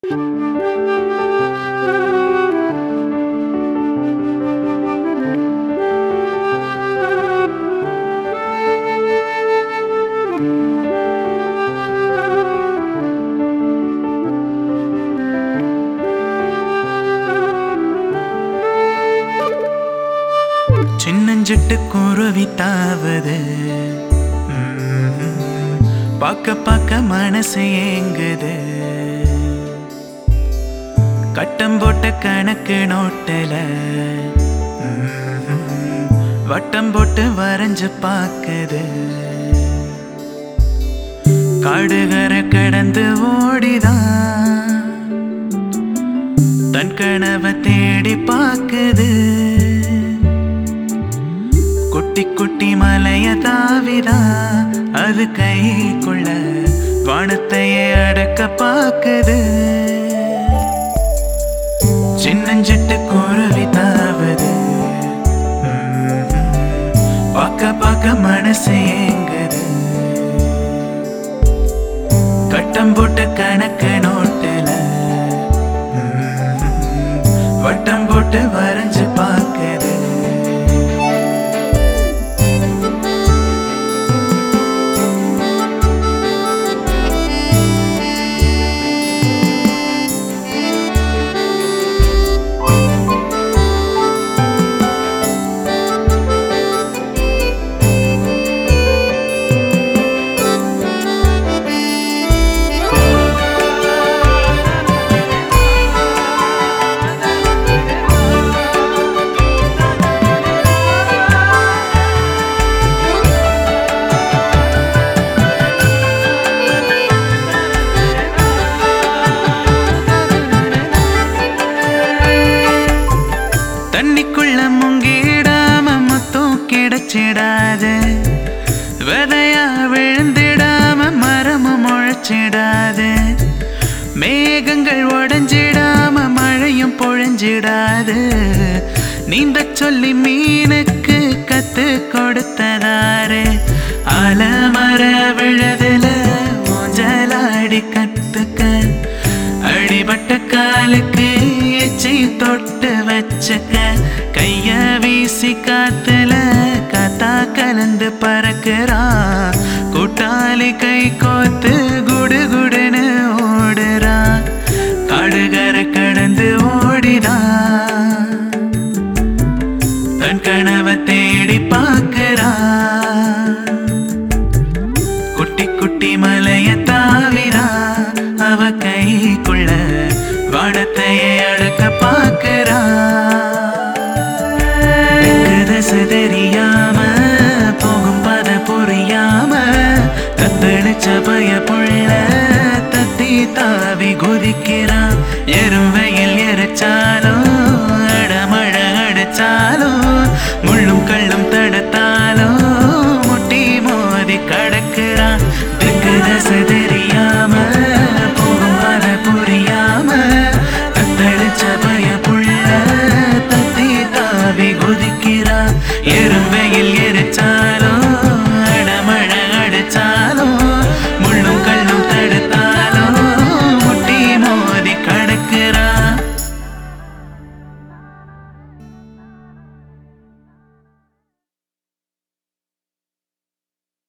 சின்னஞ்சிட்டு குருவி தாவுது பார்க்க பார்க்க மனசு ஏங்குது கட்டம் போட்ட கணக்கு நோட்டுல வட்டம் போட்டு வரைஞ்சு பார்க்குது காடுகரை கடந்து ஓடிதான் தன் கனவை தேடி பார்க்குது குட்டி குட்டி மலைய தாவிதா அது கைக்குள்ள வானத்தையே அடக்க பார்க்குது சின்னஞ்சிட்டு குருவி தாவுது ம்ம். பார்க்க பார்க்க மனசு ஏங்குது கட்டம் போட்டு கணக்கு நோட்டுல ம்ம். வட்டம் போட்டு வரைஞ்சு பார்க்குது தண்ணிக்குள்ள முங்கிடாம மொத்தம் கிடைச்சிடாது விதையா விழுந்திடாம மரமும் முளைச்சிடாது மேகங்கள் உடைஞ்சிடாம மழையும் பொழிஞ்சிடாது நீந்த சொல்லி மீனுக்கு கத்து கொடுத்ததாரு அலமர விழுதுல ஊஞ்சலாடி கத்துக்க அடிபட்ட காலுக்கு எச்சி தொட்டு வச்சுக்க கைய வீசி காத்துல காத்தா கலந்து பறக்குறான் கூட்டாளி கை கோத்து குடு குடுன்னு ஓடுறான் காடுகரை கடந்து ஓடிதான் தன் கனவை தேடி பார்க்கிறான் குட்டி குட்டி மலைய தாவிரா அவ கைக்குள்ள வானத்தையே அடக்க பார்க்கிறா திசை தெரியாம போகும் பத புரியாம தத்தளிச்ச பய புள்ள தத்தி தாவி குதிக்கிறான் எரும் வெயில் எரிச்சாலும் அடமழ அடிச்சாலும் முள்ளும் கள்ளும்